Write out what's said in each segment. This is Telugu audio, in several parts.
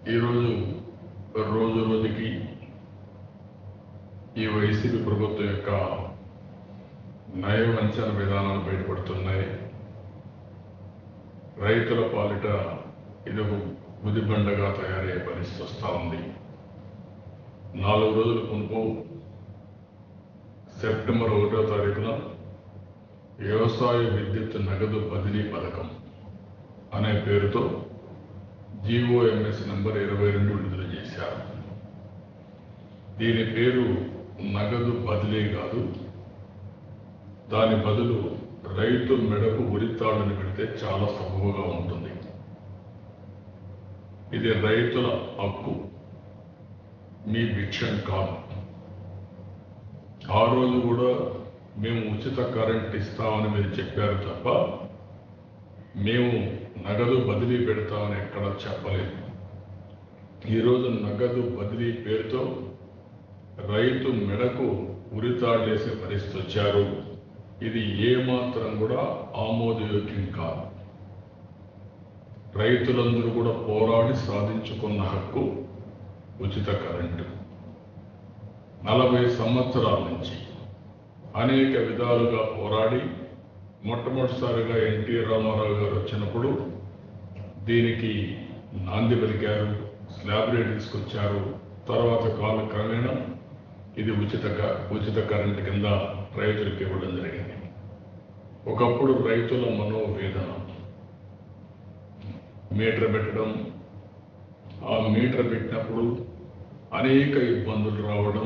ఈరోజు రోజు రోజుకి ఈ వైసీపీ ప్రభుత్వం యొక్క నయవంచన విధానాలు బయటపడుతున్నాయి రైతుల పాలిట ఇది ఒక గుదిబండగా తయారయ్యే పరిస్థితి వస్తూ ఉంది నాలుగు రోజుల మునుపు సెప్టెంబర్ ఒకటో తారీఖున వ్యవసాయ విద్యుత్ నగదు బదిలీ పథకం అనే పేరుతో జీఓఎంఎస్ నంబర్ ఇరవై రెండు విడుదల చేశారు దీని పేరు నగదు బదిలీ కాదు దాని బదులు రైతు మెడకు ఉరితాళ్ళని పెడితే చాలా సబబుగా ఉంటుంది ఇది రైతుల హక్కు మీ భిక్షం కాదు ఆ రోజు కూడా మేము ఉచిత కరెంట్ ఇస్తామని మీరు చెప్పారు తప్ప మేము నగదు బదిలీ పెడతామని ఎక్కడ చెప్పలేదు ఈరోజు నగదు బదిలీ పేరుతో రైతు మెడకు ఉరితాడేసే పరిస్థితి వచ్చారు ఇది ఏమాత్రం కూడా ఆమోదయోగ్యం కాదు రైతులందరూ కూడా పోరాడి సాధించుకున్న హక్కు ఉచిత కరెంటు నలభై సంవత్సరాల నుంచి అనేక విధాలుగా పోరాడి మొట్టమొదటిసారిగా ఎన్టీ రామారావు గారు వచ్చినప్పుడు దీనికి నాంది పలికారు స్లాబ్ రేట్ తీసుకొచ్చారు తర్వాత కాల క్రమేణా ఇది ఉచిత క- ఉచిత కరెంట్ కింద రైతులకు ఇవ్వడం జరిగింది ఒకప్పుడు రైతుల మనోవేదన మీటర్ పెట్టడం ఆ మీటర్ పెట్టినప్పుడు అనేక ఇబ్బందులు రావడం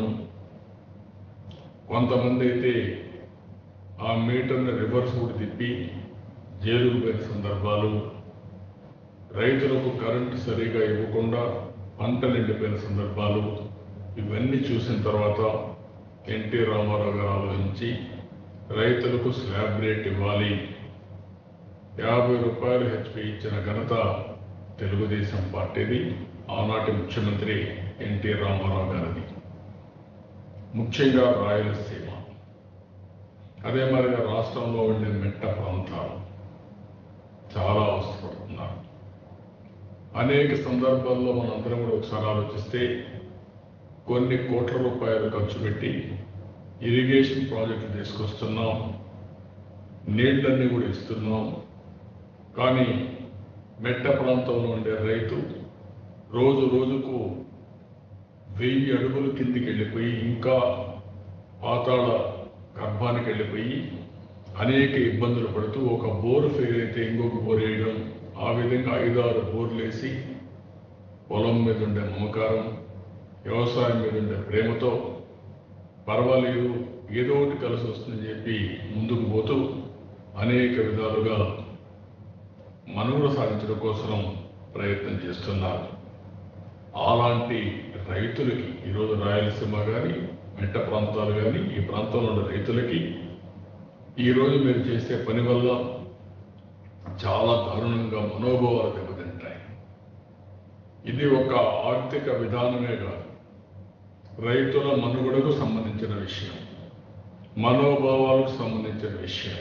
కొంతమంది అయితే ఆ మీటర్ని రివర్స్ కూడా తిప్పి జైలుకు పోయిన సందర్భాలు రైతులకు కరెంటు సరిగా ఇవ్వకుండా పంటలు ఎండిపోయిన సందర్భాలు ఇవన్నీ చూసిన తర్వాత ఎన్టీ రామారావు గారు ఆలోచించి రైతులకు స్లాబ్ రేట్ ఇవ్వాలి యాభై రూపాయలు హెచ్పి ఇచ్చిన ఘనత తెలుగుదేశం పార్టీది ఆనాటి ముఖ్యమంత్రి ఎన్టీ రామారావు గారిది ముఖ్యంగా రాయలసీమ అదే మరిగా రాష్ట్రంలో ఉండే మెట్ట ప్రాంతాలు చాలా అవసరపడుతున్నారు అనేక సందర్భాల్లో మనందరం కూడా ఒకసారి ఆలోచిస్తే కొన్ని కోట్ల రూపాయలు ఖర్చు పెట్టి ఇరిగేషన్ ప్రాజెక్టులు తీసుకొస్తున్నాం నీళ్ళన్నీ కూడా ఇస్తున్నాం కానీ మెట్ట ప్రాంతంలో ఉండే రైతు రోజు రోజుకు వెయ్యి అడుగులు కిందికి వెళ్ళిపోయి ఇంకా పాతాళ గర్భానికి వెళ్ళిపోయి అనేక ఇబ్బందులు పడుతూ ఒక బోరు ఫెయిల్ అయితే ఇంకొక బోర్ వేయడం ఆ విధంగా ఐదారు బోర్లు వేసి పొలం మీద ఉండే మమకారం వ్యవసాయం మీద ఉండే ప్రేమతో పర్వాలేదు ఏదో ఒకటి కలిసి వస్తుందని చెప్పి ముందుకు పోతూ అనేక విధాలుగా మనుగడ సాధించడం కోసం ప్రయత్నం చేస్తున్నారు అలాంటి రైతులకి ఈరోజు రాయలసీమ కానీ మెట్ట ప్రాంతాలు కానీ ఈ ప్రాంతంలో ఉన్న రైతులకి ఈరోజు మీరు చేసే పని వల్ల చాలా దారుణంగా మనోభావాలు దెబ్బతింటాయి ఇది ఒక ఆర్థిక విధానమే కాదు రైతుల మనుగడకు సంబంధించిన విషయం మనోభావాలకు సంబంధించిన విషయం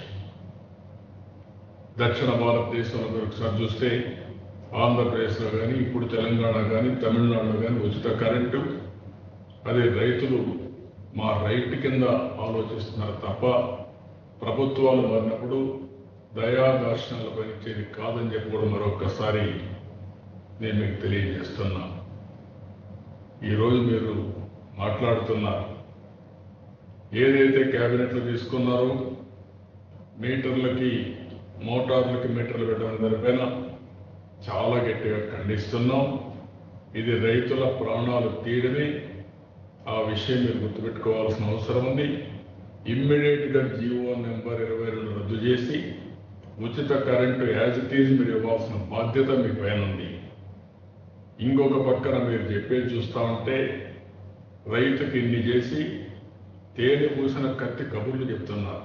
దక్షిణ భారతదేశంలో మీరు ఒకసారి చూస్తే ఆంధ్రప్రదేశ్లో కానీ ఇప్పుడు తెలంగాణ కానీ తమిళనాడులో కానీ ఉచిత కరెంటు అదే రైతులు మా రైట్ కింద ఆలోచిస్తున్నారు తప్ప ప్రభుత్వాలు మారినప్పుడు దయాదార్శనాలు పనిచేది కాదని చెప్పి కూడా మరొకసారి నేను మీకు తెలియజేస్తున్నా ఈరోజు మీరు మాట్లాడుతున్నారు ఏదైతే క్యాబినెట్లు తీసుకున్నారో మీటర్లకి మోటార్లకి మీటర్లు పెట్టడం దానిపైన చాలా గట్టిగా ఖండిస్తున్నాం ఇది రైతుల ప్రాణాలు తీయడమే ఆ విషయం మీరు గుర్తుపెట్టుకోవాల్సిన అవసరం ఉంది ఇమ్మీడియట్ గా జీవో నెంబర్ ఇరవై రెండు రద్దు చేసి ఉచిత కరెంటు యాజ్ ఇట్ ఈజ్ మీరు ఇవ్వాల్సిన బాధ్యత మీ పైన ఉంది ఇంకొక పక్కన మీరు చెప్పేది చూస్తా ఉంటే రైతుకి ఇన్ని చేసి తేనె పూసిన కత్తి కబుర్లు చెప్తున్నారు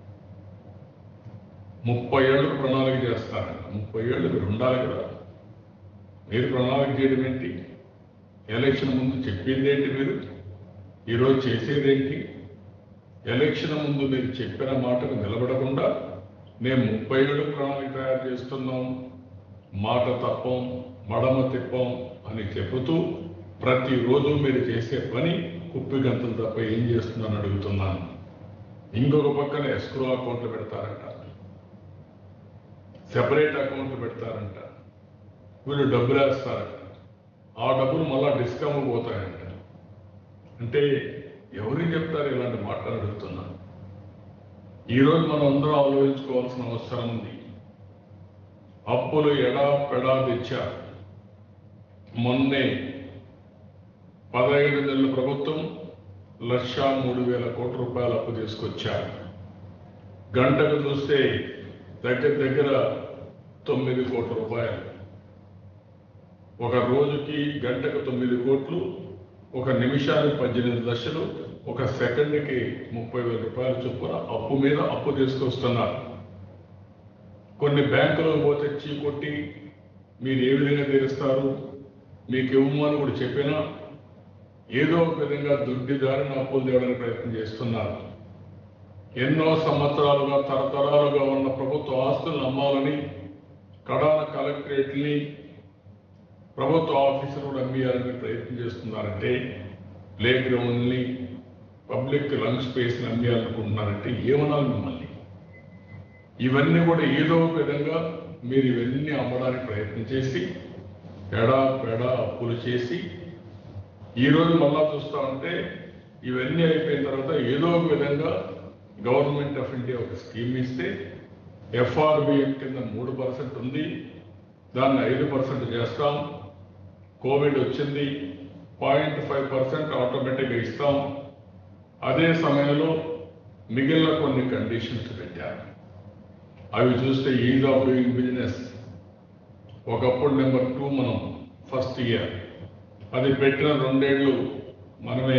ముప్పై ఏళ్ళకు ప్రణాళిక చేస్తారంట ముప్పై ఏళ్ళు మీరు ఉండాలి కదా మీరు ప్రణాళిక చేయడం ఏంటి ఎలక్షన్ ముందు చెప్పింది ఏంటి మీరు ఈరోజు చేసేదేంటి ఎలక్షన్ ముందు మీరు చెప్పిన మాటకు నిలబడకుండా మేము ముప్పై ఏళ్ళు ప్రణాళిక తయారు చేస్తున్నాం మాట తప్పం మడమ తిప్పం అని చెబుతూ ప్రతిరోజు మీరు చేసే పని కుప్పి గంతులు తప్ప ఏం చేస్తుందని అడుగుతున్నాను ఇంకొక పక్కన ఎస్క్రో అకౌంట్లు పెడతారంట సెపరేట్ అకౌంట్లు పెడతారంట వీళ్ళు డబ్బులు వేస్తారంట ఆ డబ్బులు మళ్ళా డిస్కౌంట్ పోతాయంట అంటే ఎవరికి చెప్తారు ఇలాంటి మాటలు అడుగుతున్నాను ఈరోజు మనం అందరం ఆలోచించుకోవాల్సిన అవసరం ఉంది అప్పులు ఎడా పెడా తెచ్చారు మొన్నే పదహైదు నెలల ప్రభుత్వం లక్ష మూడు వేల కోట్ల రూపాయల అప్పు తీసుకొచ్చారు గంటకు చూస్తే దగ్గర దగ్గర తొమ్మిది కోట్ల రూపాయలు ఒక రోజుకి గంటకు తొమ్మిది కోట్లు ఒక నిమిషానికి పద్దెనిమిది లక్షలు ఒక సెకండ్కి ముప్పై వేల రూపాయల చొప్పున అప్పు మీద అప్పు తీసుకొస్తున్నారు కొన్ని బ్యాంకులకు పోతే చీకొట్టి మీరు ఏ విధంగా తీరుస్తారు మీకు ఇవ్వమని కూడా చెప్పినా ఏదో ఒక విధంగా దుడ్డిదారిన అప్పులు తేవడానికి ప్రయత్నం చేస్తున్నారు ఎన్నో సంవత్సరాలుగా తరతరాలుగా ఉన్న ప్రభుత్వ ఆస్తులను అమ్మాలని కడాన కలెక్టరేట్ని ప్రభుత్వ ఆఫీసులు కూడా అమ్మేయాలని ప్రయత్నం చేస్తున్నారంటే ప్లే గ్రౌండ్ని పబ్లిక్ లంగ్ స్పేస్ని అమ్మేయాలనుకుంటున్నారంటే ఏమనాలి మిమ్మల్ని ఇవన్నీ కూడా ఏదో ఒక విధంగా మీరు ఇవన్నీ అమ్మడానికి ప్రయత్నం చేసి ఎడా పెడా అప్పులు చేసి ఈరోజు మళ్ళా చూస్తా ఉంటే ఇవన్నీ అయిపోయిన తర్వాత ఏదో ఒక విధంగా గవర్నమెంట్ ఆఫ్ ఇండియా ఒక స్కీమ్ ఇస్తే ఎఫ్ఆర్బిఎం కింద మూడు పర్సెంట్ ఉంది దాన్ని ఐదు పర్సెంట్ చేస్తాం కోవిడ్ వచ్చింది పాయింట్ ఫైవ్ పర్సెంట్ ఆటోమేటిక్గా ఇస్తాం అదే సమయంలో మిగిలిన కొన్ని కండిషన్స్ పెట్టారు అవి చూస్తే ఈజ్ ఆఫ్ డూయింగ్ బిజినెస్ ఒకప్పుడు నెంబర్ టూ మనం ఫస్ట్ ఇయర్ అది పెట్టిన రెండేళ్లు మనమే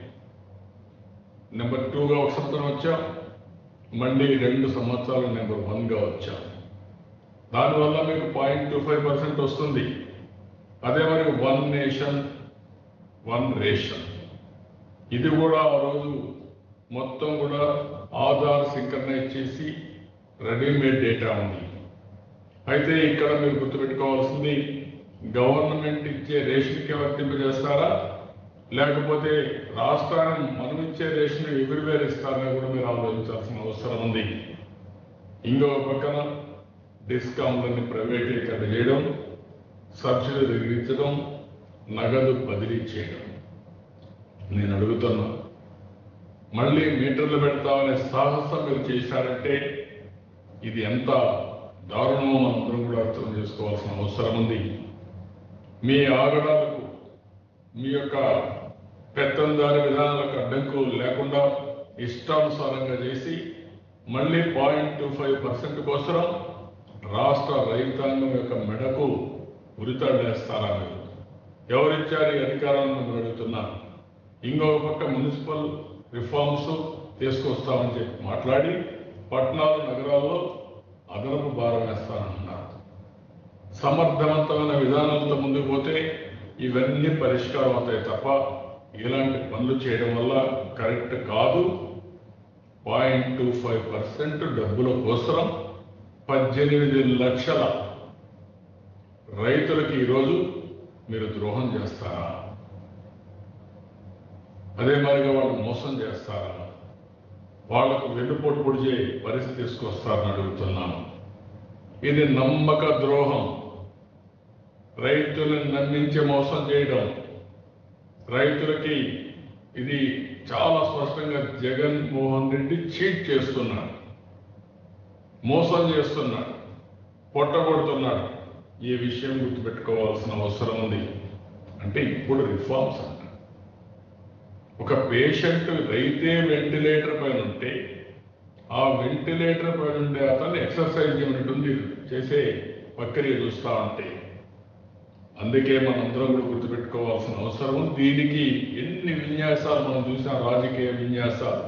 నెంబర్ టూగా ఒక సంవత్సరం వచ్చాం మళ్ళీ రెండు సంవత్సరాలు నెంబర్ వన్గా వచ్చాం దానివల్ల మీకు పాయింట్ టూ ఫైవ్ పర్సెంట్ వస్తుంది అదే మరి వన్ నేషన్ వన్ రేషన్ ఇది కూడా ఆ రోజు మొత్తం కూడా ఆధార్ సింక్రనైజ్ చేసి రెడీమేడ్ డేటా ఉంది అయితే ఇక్కడ మీరు గుర్తుపెట్టుకోవాల్సింది గవర్నమెంట్ ఇచ్చే రేషన్కి వర్తింపజేస్తారా లేకపోతే రాష్ట్రానికి మనం ఇచ్చే రేషన్ ఎవ్రీవేర్ ఇస్తారని కూడా మీరు ఆలోచించాల్సిన అవసరం ఉంది ఇంకో పక్కన డిస్కౌంట్లని ప్రైవేటీకరణ చేయడం సబ్సిడీ తగ్గించడం నగదు బదిలీ చేయడం నేను అడుగుతున్నా మళ్ళీ మీటర్లు పెడతామనే సాహసం మీరు చేశారంటే ఇది ఎంత దారుణమో మనందరం కూడా అర్థం చేసుకోవాల్సిన అవసరం ఉంది మీ ఆగడాలకు మీ యొక్క పెత్తందారి విధానాలకు అడ్డంకు లేకుండా ఇష్టానుసారంగా చేసి మళ్ళీ పాయింట్ టూ ఫైవ్ పర్సెంట్ కోసం రాష్ట్ర రైతాంగం యొక్క మెడకు ఉరితాడేస్తారా మీరు ఎవరిచ్చారు ఈ అధికారాన్ని మిమ్మల్ని అడుగుతున్నారు ఇంకొక పక్క మున్సిపల్ రిఫార్మ్స్ తీసుకొస్తామని చెప్పి మాట్లాడి పట్టణాలు నగరాల్లో అదనపు భారం వేస్తానంటున్నారు సమర్థవంతమైన విధానాలతో ముందుకు పోతే ఇవన్నీ పరిష్కారం అవుతాయి తప్ప ఇలాంటి పనులు చేయడం వల్ల కరెక్ట్ కాదు పాయింట్ టూ ఫైవ్ పర్సెంట్ డబ్బుల కోసం పద్దెనిమిది లక్షల రైతులకి ఈరోజు మీరు ద్రోహం చేస్తారా అదే మాదిరిగా వాళ్ళు మోసం చేస్తారా వాళ్లకు వెన్నుపోటు పొడిచే పరిస్థితి తీసుకొస్తారని అడుగుతున్నాను ఇది నమ్మక ద్రోహం రైతులను నమ్మించి మోసం చేయడం రైతులకి ఇది చాలా స్పష్టంగా జగన్ మోహన్ రెడ్డి చీట్ చేస్తున్నాడు మోసం చేస్తున్నాడు పొట్టగొడుతున్నాడు ఈ విషయం గుర్తుపెట్టుకోవాల్సిన అవసరం ఉంది అంటే ఇప్పుడు రిఫార్మ్స్ అంట ఒక పేషెంట్ రైతే వెంటిలేటర్ పైన ఉంటే ఆ వెంటిలేటర్ పైన ఉండే అతను ఎక్సర్సైజ్ చేయనట్టుంది చేసే ప్రక్రియ చూస్తా ఉంటే అందుకే మనందరం కూడా గుర్తుపెట్టుకోవాల్సిన అవసరం ఉంది. దీనికి ఎన్ని విన్యాసాలు మనం చూసాం రాజకీయ విన్యాసాలు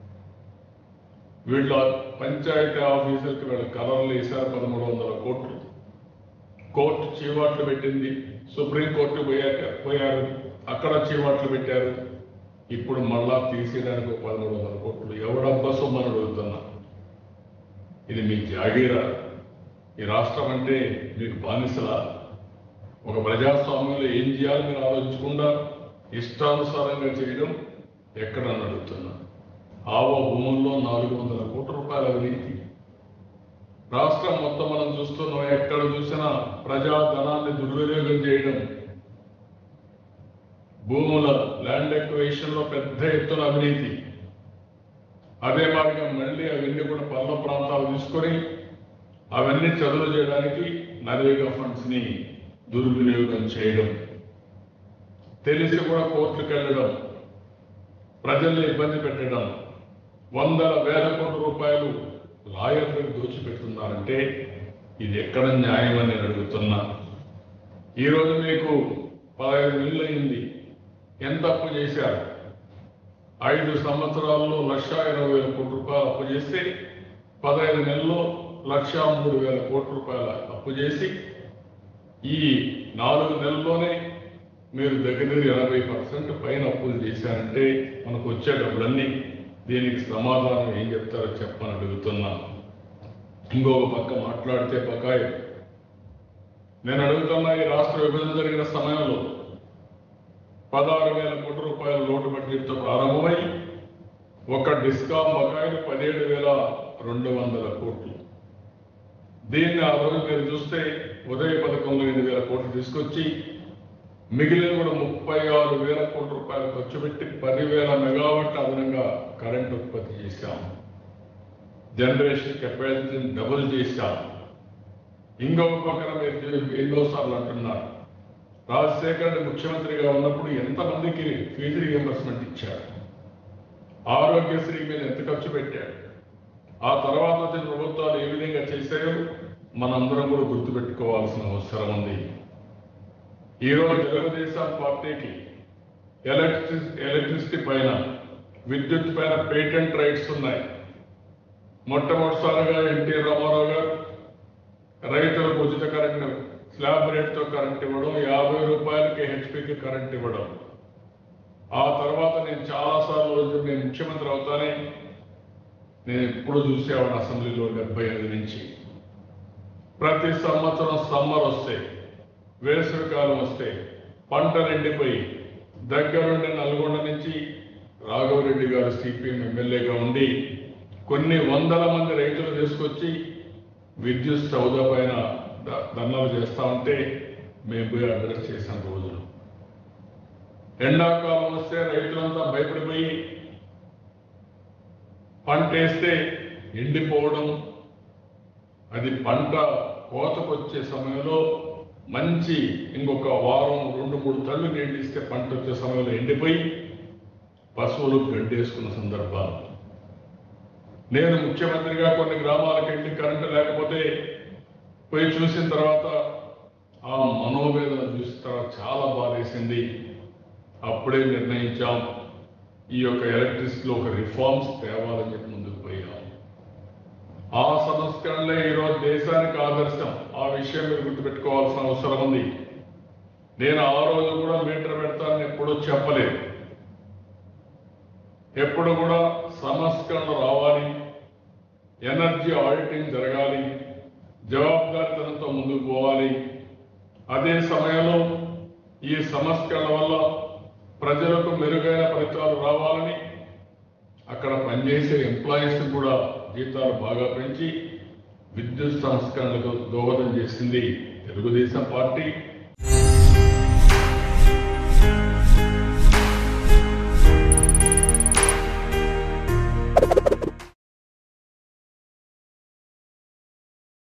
వీళ్ళ పంచాయతీ ఆఫీసులకు వీళ్ళ కలర్లు వేశారు పదమూడు వందల కోట్లు కోర్టు చీవాట్లు పెట్టింది సుప్రీం కోర్టు పోయాక పోయారు అక్కడ చీవాట్లు పెట్టారు ఇప్పుడు మళ్ళా తీసేయడానికి ఒక పదమూడు వందల కోట్లు ఎవడబ్బా సొమ్మని అడుగుతున్నా ఇది మీ జాగీరా ఈ రాష్ట్రం అంటే మీకు బానిసలా ఒక ప్రజాస్వామ్యంలో ఏం చేయాలి మీరు ఆలోచించకుండా ఇష్టానుసారంగా చేయడం ఎక్కడని అడుగుతున్నా ఆవ భూముల్లో నాలుగు వందల కోట్ల రూపాయల అవినీతి రాష్ట్రం మొత్తం మనం చూస్తున్నాం ఎక్కడ చూసినా ప్రజా ధనాన్ని దుర్వినియోగం చేయడం భూముల ల్యాండ్ ఎక్వేషన్ లో పెద్ద ఎత్తున అవినీతి అదే మార్గం మళ్ళీ అవన్నీ కూడా పల్ల ప్రాంతాలు తీసుకొని అవన్నీ చదువు చేయడానికి నరేగా ఫండ్స్ ని దుర్వినియోగం చేయడం తెలిసి కూడా కోర్టుకు వెళ్ళడం ప్రజల్ని ఇబ్బంది పెట్టడం వందల వేల కోట్ల రూపాయలు లాయర్లకు దోచిపెడుతున్నారంటే ఇది ఎక్కడ న్యాయం అని నేను అడుగుతున్నా ఈరోజు మీకు పదహైదు నెలలు అయింది ఎంత అప్పు చేశారు ఐదు సంవత్సరాల్లో లక్ష ఇరవై వేల కోట్ల రూపాయలు అప్పు చేస్తే పదహైదు నెలల్లో లక్ష మూడు వేల కోట్ల రూపాయల అప్పు చేసి ఈ నాలుగు నెలల్లోనే మీరు దగ్గర దగ్గర ఎనభై పర్సెంట్ పైన అప్పులు చేశారంటే మనకు వచ్చే డబ్బులన్నీ దీనికి సమాధానం ఏం చెప్తారో చెప్పని అడుగుతున్నా ఇంకొక పక్క మాట్లాడితే బకాయి నేను అడుగుతున్నా ఈ రాష్ట్ర విభజన జరిగిన సమయంలో పదహారు వేల కోట్ల రూపాయల లోటు బడ్జెట్తో ప్రారంభమై ఒక డిస్కాం బకాయిలు పదిహేడు వేల రెండు వందల కోట్లు దీన్ని ఆ రోజు మీరు చూస్తే ఉదయ పథకంలో ఎనిమిది వేల కోట్లు తీసుకొచ్చి మిగిలిన కూడా ముప్పై ఆరు వేల కోట్ల రూపాయలు ఖర్చు పెట్టి పదివేల మెగావాట్ అదనంగా కరెంట్ ఉత్పత్తి చేశాం జనరేషన్ కెపాసిటీని డబుల్ చేశాం ఇంకొక పక్కన మీరు ఎన్నోసార్లు అంటున్నారు రాజశేఖర్ రెడ్డి ముఖ్యమంత్రిగా ఉన్నప్పుడు ఎంతమందికి ఫీజు రియంబర్స్మెంట్ ఇచ్చారు ఆరోగ్యశ్రీ మీద ఎంత ఖర్చు పెట్టాడు ఆ తర్వాత వచ్చిన ప్రభుత్వాలు ఏ విధంగా చేశాయో మనందరం కూడా గుర్తుపెట్టుకోవాల్సిన అవసరం ఉంది ఈరోజు తెలుగుదేశం పార్టీకి ఎలక్ట్రి ఎలక్ట్రిసిటీ పైన విద్యుత్ పైన పేటెంట్ రైట్స్ ఉన్నాయి మొట్టమొదటిసారిగా ఎన్టీ రామారావు గారు రైతులకు ఉచిత కరెంట్ స్లాబ్ రేట్తో కరెంట్ ఇవ్వడం యాభై రూపాయలకి హెచ్పికి కరెంట్ ఇవ్వడం ఆ తర్వాత నేను చాలాసార్లు రోజు నేను ముఖ్యమంత్రి అవుతానే నేను ఎప్పుడు చూసేవాడు అసెంబ్లీలో డెబ్బై ఎనిమిది నుంచి ప్రతి సంవత్సరం సమ్మర్ వస్తే వేసవి కాలం వస్తే పంటలు ఎండిపోయి దగ్గరుండి నల్గొండ నుంచి రాఘవరెడ్డి గారు సిపిఎం ఎమ్మెల్యేగా ఉండి కొన్ని వందల మంది రైతులు తీసుకొచ్చి విద్యుత్ సౌద పైన ద- ధర్నాలు చేస్తా ఉంటే మేము పోయి అడ్రస్ చేసిన రోజులు ఎండాకాలం వస్తే రైతులంతా భయపడిపోయి పంట వేస్తే ఎండిపోవడం అది పంట కోతకొచ్చే సమయంలో మంచి ఇంకొక వారం రెండు మూడు తళ్ళు నీళ్ళు ఇస్తే పంట వచ్చే సమయంలో ఎండిపోయి పశువులు గడ్డేసుకున్న సందర్భాలు నేను ముఖ్యమంత్రిగా కొన్ని గ్రామాలకు వెళ్ళి కరెంటు లేకపోతే పోయి చూసిన తర్వాత ఆ మనోవేదన చూసిన తర్వాత చాలా బాధేసింది అప్పుడే నిర్ణయించాం ఈ యొక్క ఎలక్ట్రిసిటీలో ఒక రిఫార్మ్స్ తేవాలని చెప్పి ముందుకు పోయాం ఆ సంస్కరణలే ఈరోజు దేశానికి ఆదర్శం ఆ విషయం మీరు గుర్తుపెట్టుకోవాల్సిన అవసరం ఉంది నేను ఆ రోజు కూడా మీటర్ పెడతానని ఎప్పుడూ చెప్పలేదు ఎప్పుడు కూడా సంస్కరణ రావాలి ఎనర్జీ ఆడిటింగ్ జరగాలి జవాబుదారితనంతో ముందుకు పోవాలి అదే సమయంలో ఈ సంస్కరణ వల్ల ప్రజలకు మెరుగైన ఫలితాలు రావాలని అక్కడ పనిచేసే ఎంప్లాయీస్ కూడా జీతాలు బాగా పెంచి విద్యుత్ సంస్కరణలకు దోహదం చేసింది తెలుగుదేశం పార్టీ